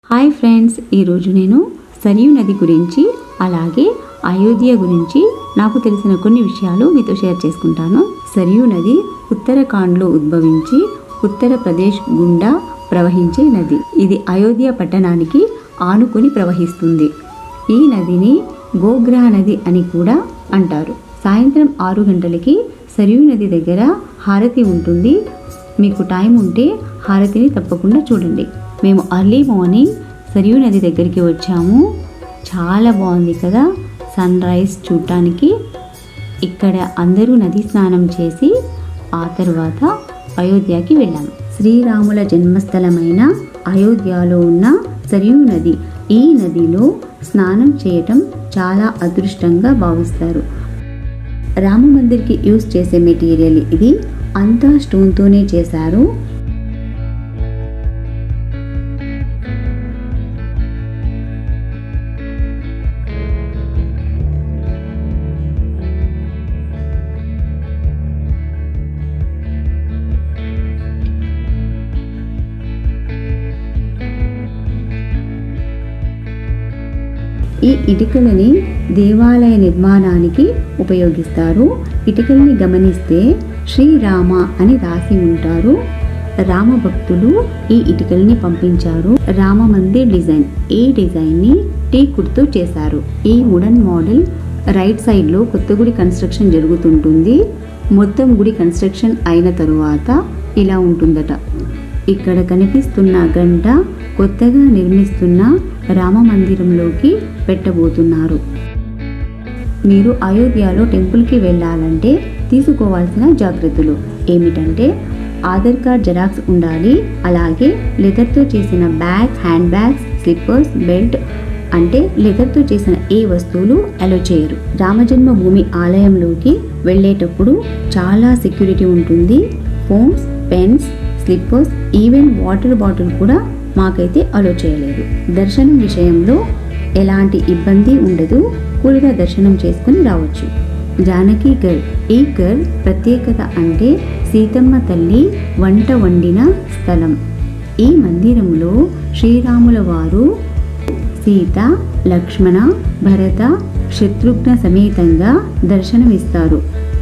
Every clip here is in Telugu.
హాయ్ ఫ్రెండ్స్ ఈరోజు నేను సరియు నది గురించి అలాగే అయోధ్య గురించి నాకు తెలిసిన కొన్ని విషయాలు మీతో షేర్ చేసుకుంటాను సరియు నది ఉత్తరాఖండ్లో ఉద్భవించి ఉత్తరప్రదేశ్ గుండా ప్రవహించే నది ఇది అయోధ్య పట్టణానికి ఆనుకుని ప్రవహిస్తుంది ఈ నదిని గోగ్రహ నది అని కూడా అంటారు సాయంత్రం ఆరు గంటలకి సరియు నది దగ్గర హారతి ఉంటుంది మీకు టైం ఉంటే హారతిని తప్పకుండా చూడండి మేము అర్లీ మార్నింగ్ సరియు నది దగ్గరికి వచ్చాము చాలా బాగుంది కదా సన్ రైజ్ చూడటానికి ఇక్కడ అందరూ నది స్నానం చేసి ఆ తర్వాత అయోధ్యకి వెళ్ళాము శ్రీరాముల జన్మస్థలమైన అయోధ్యలో ఉన్న సరియు నది ఈ నదిలో స్నానం చేయటం చాలా అదృష్టంగా భావిస్తారు రామ మందిర్కి యూజ్ చేసే మెటీరియల్ ఇది అంతా స్టోన్తోనే చేశారు ఈ ఇటుకలని దేవాలయ నిర్మాణానికి ఉపయోగిస్తారు ఇటుకల్ని గమనిస్తే శ్రీరామ అని రాసి ఉంటారు రామ భక్తులు ఈ ఇటుకల్ని పంపించారు రామ మందిర్ డిజైన్ ఈ డిజైన్ని టీకుడ్తో చేశారు ఈ వుడన్ మోడల్ రైట్ సైడ్లో కొత్త గుడి కన్స్ట్రక్షన్ జరుగుతుంటుంది మొత్తం గుడి కన్స్ట్రక్షన్ అయిన తరువాత ఇలా ఉంటుందట ఇక్కడ కనిపిస్తున్న గంట కొత్తగా నిర్మిస్తున్న రామ మందిరంలోకి పెట్టబోతున్నారు మీరు అయోధ్యలో టెంపుల్కి వెళ్ళాలంటే తీసుకోవాల్సిన జాగ్రత్తలు ఏమిటంటే ఆధార్ కార్డ్ జెరాక్స్ ఉండాలి అలాగే లెదర్తో చేసిన bags hand bags slippers belt అంటే లెదర్తో చేసిన ఏ వస్తువులు అలో చేయరు రామజన్మభూమి ఆలయంలోకి వెళ్ళేటప్పుడు చాలా సెక్యూరిటీ ఉంటుంది phones pens slippers even water bottle కూడా మాకైతే అలో చేయలేదు దర్శనం విషయంలో ఎలాంటి ఇబ్బంది ఉండదు కూల్గా దర్శనం చేసుకుని రావచ్చు జానకి గర్ ఈ గర్ ప్రత్యేకత అంటే సీతమ్మ తల్లి వంట వండిన స్థలం ఈ మందిరంలో శ్రీరాముల వారు సీత లక్ష్మణ భరత శత్రుఘ్న సమేతంగా దర్శనమిస్తారు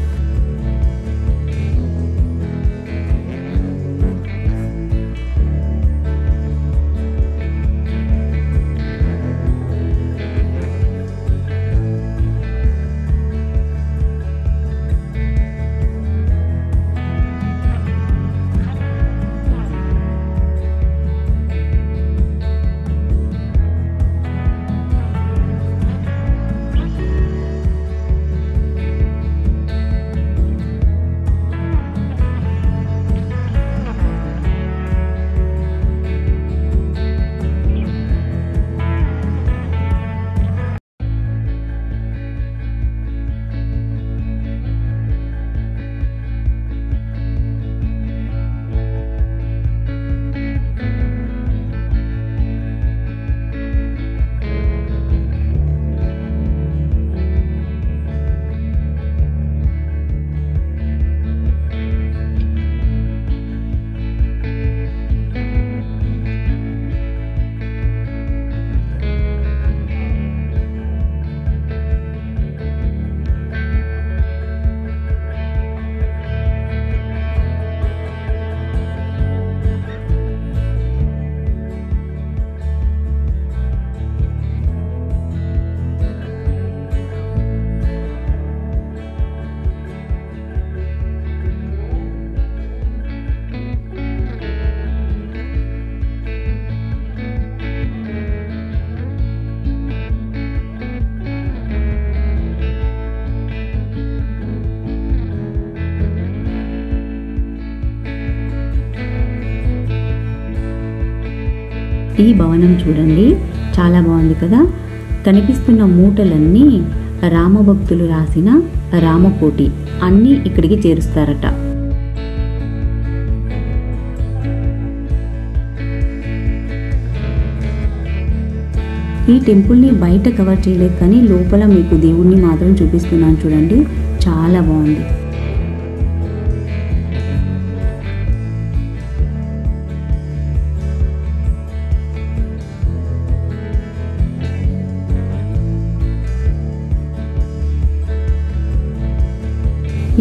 ఈ భవనం చూడండి చాలా బాగుంది కదా కనిపిస్తున్న మూటలన్నీ రామభక్తులు రాసిన రామకోటి అన్నీ ఇక్కడికి చేరుస్తారట ఈ టెంపుల్ని బయట కవర్ చేయలేదు కానీ లోపల మీకు దేవుణ్ణి మాత్రం చూపిస్తున్నాను చూడండి చాలా బాగుంది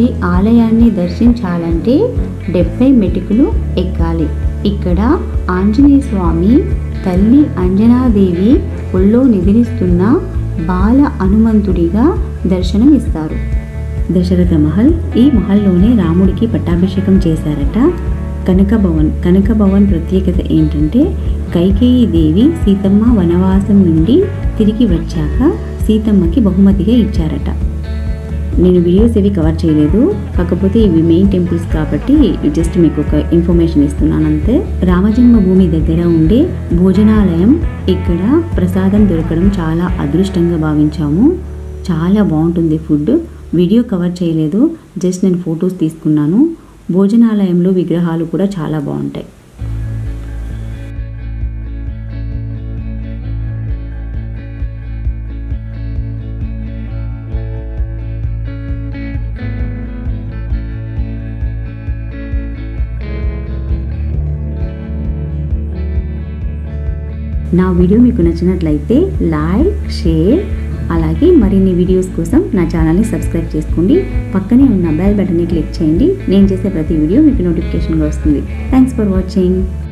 ఈ ఆలయాన్ని దర్శించాలంటే డెబ్బై మెటుకులు ఎక్కాలి ఇక్కడ ఆంజనేయ స్వామి తల్లి అంజనాదేవి ఒళ్ళో నిద్రిస్తున్న బాల హనుమంతుడిగా దర్శనం ఇస్తారు దశరథ మహల్ ఈ మహల్లోనే రాముడికి పట్టాభిషేకం చేశారట కనక భవన్ కనక భవన్ ప్రత్యేకత ఏంటంటే కైకేయి దేవి సీతమ్మ వనవాసం నుండి తిరిగి వచ్చాక సీతమ్మకి బహుమతిగా ఇచ్చారట నేను వీడియోస్ ఏవి కవర్ చేయలేదు కాకపోతే ఇవి మెయిన్ టెంపుల్స్ కాబట్టి జస్ట్ మీకు ఒక ఇన్ఫర్మేషన్ ఇస్తున్నాను అంతే రామజన్మ భూమి దగ్గర ఉండే భోజనాలయం ఇక్కడ ప్రసాదం దొరకడం చాలా అదృష్టంగా భావించాము చాలా బాగుంటుంది ఫుడ్ వీడియో కవర్ చేయలేదు జస్ట్ నేను ఫొటోస్ తీసుకున్నాను భోజనాలయంలో విగ్రహాలు కూడా చాలా బాగుంటాయి నా వీడియో మీకు నచ్చినట్లయితే లైక్ షేర్ అలాగే మరిన్ని వీడియోస్ కోసం నా ఛానల్ని సబ్స్క్రైబ్ చేసుకోండి పక్కనే ఉన్న బెల్ బటన్ని క్లిక్ చేయండి నేను చేసే ప్రతి వీడియో మీకు నోటిఫికేషన్గా వస్తుంది థ్యాంక్స్ ఫర్ వాచింగ్